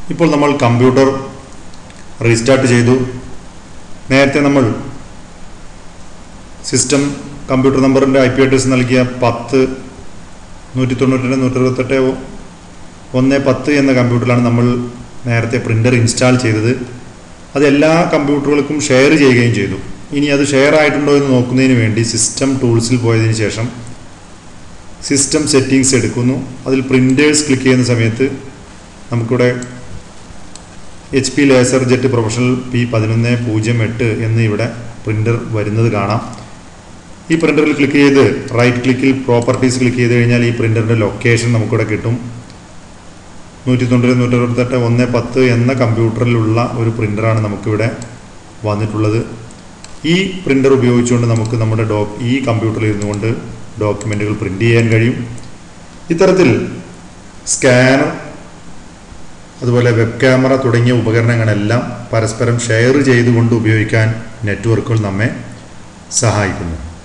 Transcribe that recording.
ഇപ്പോൾ നമ്മൾ computer restart ചെയ്തു നേരത്തെ നമ്മൾ സിസ്റ്റം കമ്പ്യൂട്ടർ നമ്പറിൻ്റെ ഐ പി അഡ്രസ് നൽകിയ പത്ത് നൂറ്റി തൊണ്ണൂറ്റി നൂറ്റി അറുപത്തെട്ട് ഒന്ന് പത്ത് എന്ന കമ്പ്യൂട്ടറിലാണ് നമ്മൾ നേരത്തെ പ്രിൻ്റർ ഇൻസ്റ്റാൾ ചെയ്തത് അത് എല്ലാ കമ്പ്യൂട്ടറുകൾക്കും ഷെയർ ചെയ്യുകയും ചെയ്തു ഇനി അത് ഷെയർ ആയിട്ടുണ്ടോ എന്ന് നോക്കുന്നതിന് വേണ്ടി സിസ്റ്റം ടൂൾസിൽ പോയതിന് ശേഷം സിസ്റ്റം സെറ്റിങ്സ് എടുക്കുന്നു അതിൽ പ്രിൻറ്റേഴ്സ് ക്ലിക്ക് ചെയ്യുന്ന സമയത്ത് നമുക്കിവിടെ H P laser jet professional P പതിനൊന്ന് പൂജ്യം എട്ട് എന്ന് ഇവിടെ പ്രിൻ്റർ വരുന്നത് കാണാം ഈ പ്രിൻ്ററിൽ ക്ലിക്ക് ചെയ്ത് റൈറ്റ് ക്ലിക്കിൽ പ്രോപ്പർട്ടീസ് ക്ലിക്ക് ചെയ്ത് കഴിഞ്ഞാൽ ഈ പ്രിൻ്ററിൻ്റെ ലൊക്കേഷൻ നമുക്കിവിടെ കിട്ടും നൂറ്റി തൊണ്ണൂറ് നൂറ്റി അറുപത്തെട്ട് ഒന്ന് പത്ത് എന്ന കമ്പ്യൂട്ടറിലുള്ള ഒരു പ്രിൻ്ററാണ് നമുക്കിവിടെ വന്നിട്ടുള്ളത് ഈ പ്രിൻ്റർ ഉപയോഗിച്ചുകൊണ്ട് നമുക്ക് നമ്മുടെ ഡോ ഈ കമ്പ്യൂട്ടറിൽ ഇരുന്നുകൊണ്ട് ഡോക്യുമെൻറ്റുകൾ പ്രിൻ്റ് ചെയ്യാൻ കഴിയും ഇത്തരത്തിൽ സ്കാനർ അതുപോലെ വെബ് ക്യാമറ തുടങ്ങിയ ഉപകരണങ്ങളെല്ലാം പരസ്പരം ഷെയർ ചെയ്തുകൊണ്ട് ഉപയോഗിക്കാൻ നെറ്റ്വർക്കുകൾ നമ്മെ സഹായിക്കുന്നു